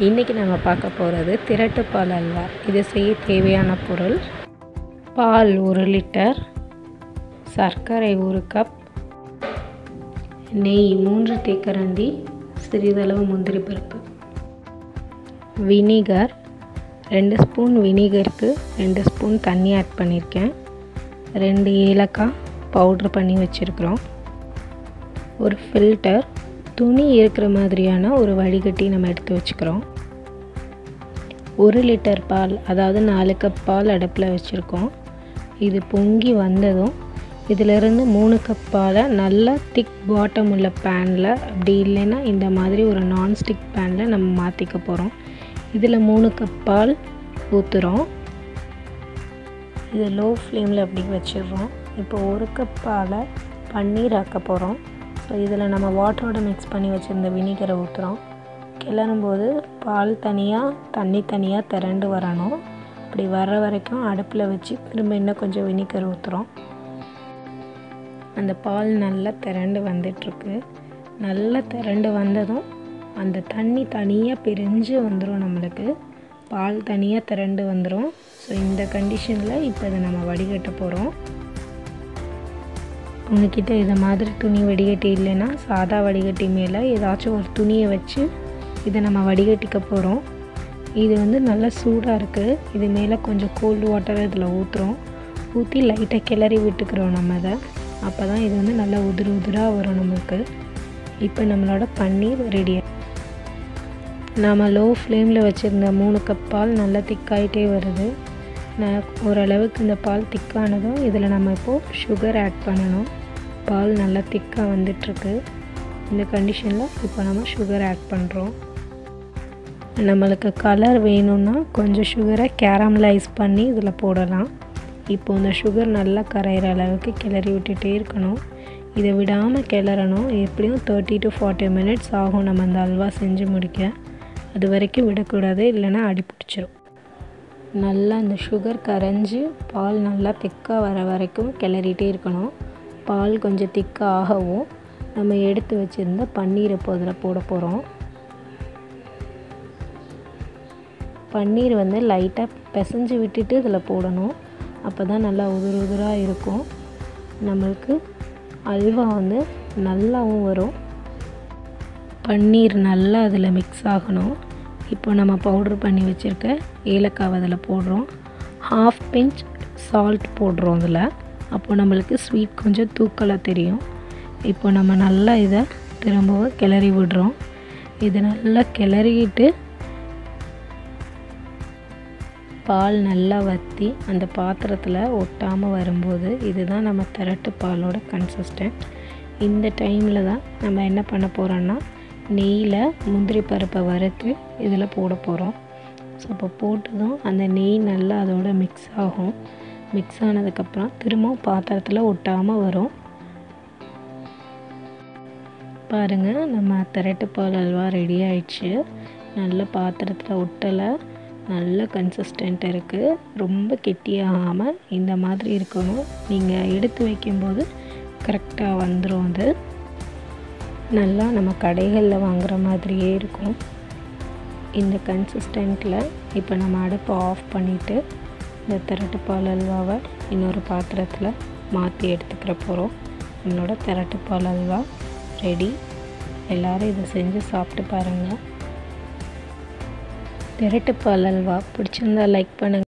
இன்றைக்கி நம்ம பார்க்க போகிறது திரட்டுப்பால் அல்வா இது செய்ய தேவையான பொருள் பால் ஒரு லிட்டர் சர்க்கரை ஒரு கப் நெய் மூன்று தேக்கரண்டி சிறிதளவு முந்திரி பருப்பு வினிகர் ரெண்டு ஸ்பூன் வினிகருக்கு ரெண்டு ஸ்பூன் தண்ணி ஆட் பண்ணியிருக்கேன் ரெண்டு ஏலக்காய் பவுட்ரு பண்ணி வச்சுருக்குறோம் ஒரு ஃபில்டர் துணி இருக்கிற மாதிரியான ஒரு வடிகட்டி நம்ம எடுத்து வச்சுக்கிறோம் ஒரு லிட்டர் பால் அதாவது நாலு கப் பால் அடுப்பில் வச்சுருக்கோம் இது பொங்கி வந்ததும் இதிலிருந்து மூணு கப் பாலை நல்லா திக் பாட்டம் உள்ள பேனில் அப்படி இல்லைன்னா இந்த மாதிரி ஒரு நான்ஸ்டிக் பேனில் நம்ம மாற்றிக்க போகிறோம் இதில் மூணு கப் பால் ஊற்றுறோம் இது லோ ஃப்ளேமில் அப்படி வச்சிடுறோம் இப்போ ஒரு கப் பாலை பன்னீர் ஆக்க போகிறோம் ஸோ இதில் நம்ம வாட்டரோட மிக்ஸ் பண்ணி வச்சுருந்த வினிகரை ஊற்றுறோம் கிளறும்போது பால் தனியாக தண்ணி தனியாக திரண்டு வரணும் அப்படி வர வரைக்கும் அடுப்பில் வச்சு திரும்ப இன்னும் கொஞ்சம் வினிகர் ஊற்றுறோம் அந்த பால் நல்லா திரண்டு வந்துட்டுருக்கு நல்லா திரண்டு வந்ததும் அந்த தண்ணி தனியாக பிரிஞ்சு வந்துடும் நம்மளுக்கு பால் தனியாக திரண்டு வந்துடும் ஸோ இந்த கண்டிஷனில் இப்போ இதை நம்ம வடிகட்ட போகிறோம் உங்ககிட்ட இதை மாதிரி துணி வடிகட்டி இல்லைன்னா சாதா வடிகட்டி மேலே ஏதாச்சும் ஒரு துணியை வச்சு இதை நம்ம வடிகட்டிக்க போகிறோம் இது வந்து நல்லா சூடாக இருக்குது இது மேலே கொஞ்சம் கோல்டு வாட்டர் இதில் ஊற்றுறோம் ஊற்றி லைட்டாக கிளறி விட்டுக்கிறோம் நம்ம அதை அப்போ தான் இது வந்து நல்லா உதிர் உதிராக வரும் நம்மளுக்கு இப்போ நம்மளோட பன்னீர் ரெடி நாம் லோ ஃப்ளேமில் வச்சுருந்த மூணு கப் பால் நல்லா திக்காயிட்டே வருது நான் ஓரளவுக்கு இந்த பால் திக்கானதும் இதில் நம்ம இப்போது சுகர் ஆட் பண்ணணும் பால் நல்லா திக்காக வந்துட்டுருக்கு இந்த கண்டிஷனில் இப்போ நம்ம சுகர் ஆட் பண்ணுறோம் நம்மளுக்கு கலர் வேணும்னா கொஞ்சம் சுகரை கேரமலைஸ் பண்ணி இதில் போடலாம் இப்போ இந்த சுகர் நல்லா கரையிற அளவுக்கு கிளறி விட்டுட்டே இருக்கணும் இதை விடாமல் கிளறணும் எப்படியும் தேர்ட்டி டு ஃபார்ட்டி மினிட்ஸ் ஆகும் நம்ம அந்த அல்வா செஞ்சு முடிக்க அது வரைக்கும் விடக்கூடாது இல்லைன்னா அடி பிடிச்சிரும் நல்லா அந்த சுகர் கரைஞ்சி பால் நல்லா திக்காக வர வரைக்கும் கிளறிட்டே இருக்கணும் பால் கொஞ்சம் திக்காக ஆகவும் நம்ம எடுத்து வச்சுருந்த பன்னீரை இப்போ அதில் போட போகிறோம் பன்னீர் வந்து லைட்டாக பிசைஞ்சு விட்டுட்டு இதில் போடணும் அப்போ தான் நல்லா உதிர் உதிராக இருக்கும் நம்மளுக்கு அல்வா வந்து நல்லாவும் வரும் பன்னீர் நல்லா அதில் மிக்ஸ் ஆகணும் இப்போ நம்ம பவுட்ரு பண்ணி வச்சுருக்க ஏலக்காய் அதில் போடுறோம் ஹாஃப் பிஞ்ச் சால்ட் போடுறோம் அதில் அப்போ நம்மளுக்கு ஸ்வீட் கொஞ்சம் தூக்கலாக தெரியும் இப்போ நம்ம நல்லா இதை திரும்பவும் கிளறி விடுறோம் இது நல்லா கிளறிக்கிட்டு பால் நல்லா வற்றி அந்த பாத்திரத்தில் ஒட்டாமல் வரும்போது இதுதான் நம்ம திரட்டு பாலோட கன்சிஸ்டன்ட் இந்த டைமில் தான் நம்ம என்ன பண்ண போகிறோன்னா நெய்யில் முந்திரி பருப்பை வறுத்து இதில் போட போகிறோம் ஸோ அப்போ போட்டதும் அந்த நெய் நல்லா அதோட மிக்ஸ் ஆகும் மிக்ஸ் ஆனதுக்கப்புறம் திரும்பவும் பாத்திரத்தில் ஒட்டாமல் வரும் பாருங்கள் நம்ம திரட்டு பால் அல்வா ரெடி ஆயிடுச்சு நல்ல பாத்திரத்தில் ஒட்டலை நல்ல கன்சிஸ்டன்ட் இருக்குது ரொம்ப கெட்டியாகாமல் இந்த மாதிரி இருக்கணும் நீங்கள் எடுத்து வைக்கும்போது கரெக்டாக வந்துடும் அது நல்லா நம்ம கடைகளில் வாங்குகிற மாதிரியே இருக்கும் இந்த கன்சிஸ்டண்ட்டில் இப்போ நம்ம அடுப்பை ஆஃப் பண்ணிவிட்டு இந்த திரட்டு பால் அல்வாவை இன்னொரு பாத்திரத்தில் மாற்றி எடுத்துக்கிற போகிறோம் நம்மளோட திரட்டு பால் அல்வா ரெடி எல்லோரும் இதை செஞ்சு சாப்பிட்டு பாருங்கள் திரட்டு பால் அல்வா பிடிச்சிருந்தா லைக் பண்ணுங்கள்